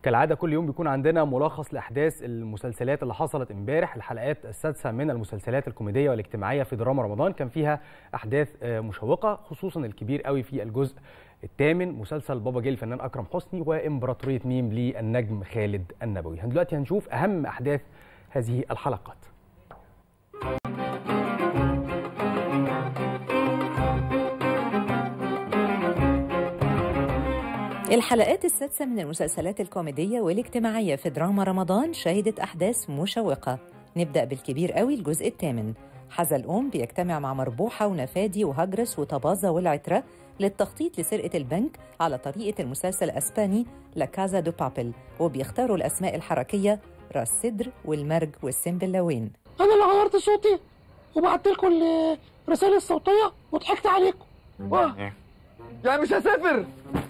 كالعاده كل يوم بيكون عندنا ملخص لاحداث المسلسلات اللي حصلت امبارح الحلقات السادسه من المسلسلات الكوميديه والاجتماعيه في دراما رمضان كان فيها احداث آه، مشوقه خصوصا الكبير قوي في الجزء الثامن مسلسل بابا جه الفنان اكرم حسني وامبراطوريه ميم للنجم خالد النبوي دلوقتي هنشوف اهم احداث هذه الحلقات الحلقات السادسة من المسلسلات الكوميدية والاجتماعية في دراما رمضان شهدت أحداث مشوقة نبدأ بالكبير قوي الجزء الثامن حزلقوم بيجتمع مع مربوحة ونفادي وهجرس وطبازة والعترة للتخطيط لسرقة البنك على طريقة المسلسل الأسباني لكازا دو بابل وبيختاروا الأسماء الحركية راس سدر والمرج والسنبلاوين انا اللي غيرت صوتي وبعت لكم الرسائل الصوتيه وضحكت عليكم واه. لا مش هسافر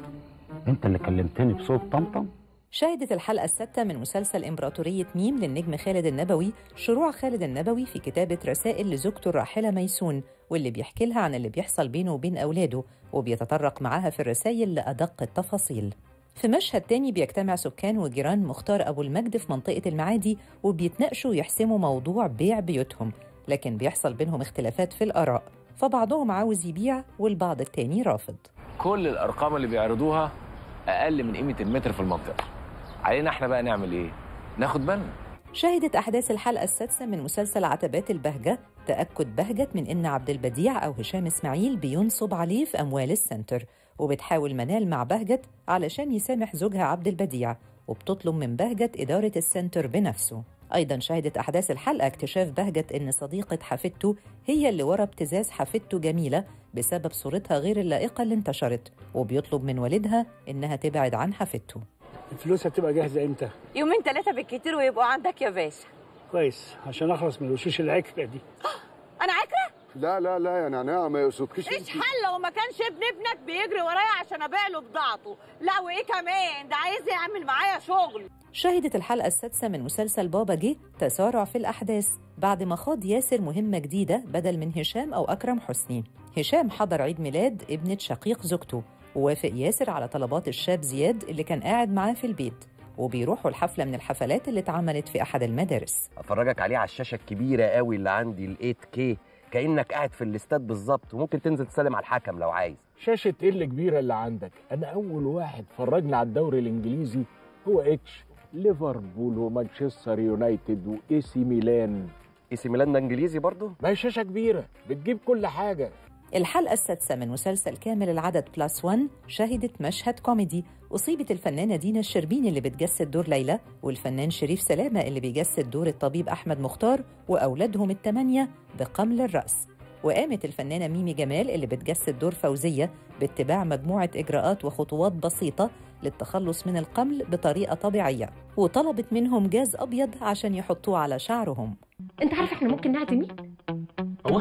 انت اللي كلمتني بصوت طمطم شهدت الحلقة السادسة من مسلسل إمبراطورية ميم للنجم خالد النبوي شروع خالد النبوي في كتابة رسائل لزوجته الراحلة ميسون واللي بيحكي لها عن اللي بيحصل بينه وبين أولاده وبيتطرق معاها في الرسائل لأدق التفاصيل في مشهد تاني بيجتمع سكان وجيران مختار أبو المجد في منطقة المعادي وبيتناقشوا يحسموا موضوع بيع بيوتهم لكن بيحصل بينهم اختلافات في الآراء فبعضهم عاوز يبيع والبعض التاني رافض كل الارقام اللي بيعرضوها اقل من قيمه المتر في المنطقه علينا احنا بقى نعمل ايه ناخد بالنا شهدت أحداث الحلقة السادسة من مسلسل عتبات البهجة تأكد بهجة من إن عبد البديع أو هشام إسماعيل بينصب عليه في أموال السنتر وبتحاول منال مع بهجة علشان يسامح زوجها عبد البديع وبتطلب من بهجة إدارة السنتر بنفسه أيضا شهدت أحداث الحلقة اكتشاف بهجة إن صديقة حفيدته هي اللي ورا ابتزاز حفيدته جميلة بسبب صورتها غير اللائقة اللي انتشرت وبيطلب من والدها إنها تبعد عن حفيدته الفلوس هتبقى جاهزه امتى يومين ثلاثة بالكتير ويبقوا عندك يا باشا كويس عشان اخلص من الوشوش العكره دي أنا عاكرة؟ لا لا لا يا نعناع ما يقصدكش إيش حل لو ما كانش ابن ابنك بيجري ورايا عشان أبيع له بضاعته لا وإيه كمان ده عايز يعمل معايا شغل شهدت الحلقة السادسة من مسلسل بابا جه تسارع في الأحداث بعد ما خاض ياسر مهمة جديدة بدل من هشام أو أكرم حسني هشام حضر عيد ميلاد ابنة شقيق زوجته ووافق ياسر على طلبات الشاب زياد اللي كان قاعد معاه في البيت وبيروحوا الحفلة من الحفلات اللي اتعملت في أحد المدارس افرجك عليه على الشاشه الكبيره قوي اللي عندي ال 8K كانك قاعد في الاستاد بالظبط وممكن تنزل تسلم على الحكم لو عايز شاشة ايه اللي كبيرة اللي عندك أنا أول واحد فرجنا على الدوري الإنجليزي هو اتش ليفربول ومانشستر يونايتد وإي سي ميلان اي سي ميلان ده انجليزي برضه ما هي شاشة كبيرة بتجيب كل حاجة الحلقة السادسة من مسلسل كامل العدد بلس وان شهدت مشهد كوميدي أصيبت الفنانة دينا الشربيني اللي بتجسد دور ليلى والفنان شريف سلامة اللي بيجسد دور الطبيب أحمد مختار وأولادهم الثمانية بقمل الرأس وقامت الفنانة ميمي جمال اللي بتجسد دور فوزية باتباع مجموعة إجراءات وخطوات بسيطة للتخلص من القمل بطريقة طبيعية وطلبت منهم جاز أبيض عشان يحطوه على شعرهم انت عارف احنا ممكن نعزم مين؟ هو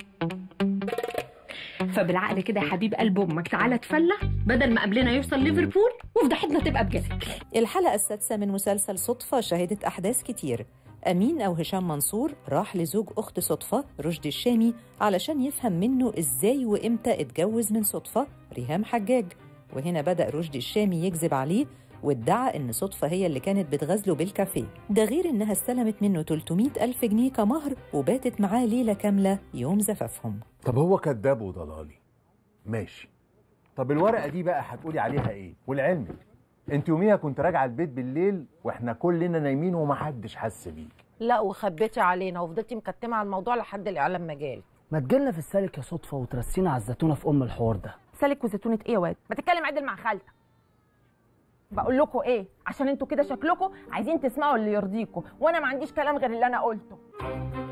فبالعقل كده يا حبيب قلب امك تعالى اتفلح بدل ما قبلنا يوصل ليفربول وفضحتنا تبقى بجد الحلقة السادسة من مسلسل صدفة شهدت أحداث كتير أمين أو هشام منصور راح لزوج أخت صدفة رشدي الشامي علشان يفهم منه إزاي وإمتى اتجوز من صدفة ريهام حجاج وهنا بدأ رشدي الشامي يكذب عليه وادعى إن صدفة هي اللي كانت بتغازله بالكافيه ده غير إنها استلمت منه 300 ألف جنيه كمهر وباتت معاه ليلة كاملة يوم زفافهم طب هو كذاب وضلالي ماشي طب الورقه دي بقى هتقولي عليها ايه والعلمي انت يوميها كنت راجعه البيت بالليل واحنا كلنا نايمين ومحدش حس بيك لا وخبيتي علينا وفضلتي مكتمة على الموضوع لحد الإعلام ما جالي ما تجيلنا في السالك يا صدفه وترسينا على الزيتونه في ام الحوار ده سالك وزيتونة ايه يا واد؟ ما تتكلم عدل مع خالتك بقول لكم ايه عشان انتوا كده شكلكم عايزين تسمعوا اللي يرضيكم وانا ما عنديش كلام غير اللي انا قلته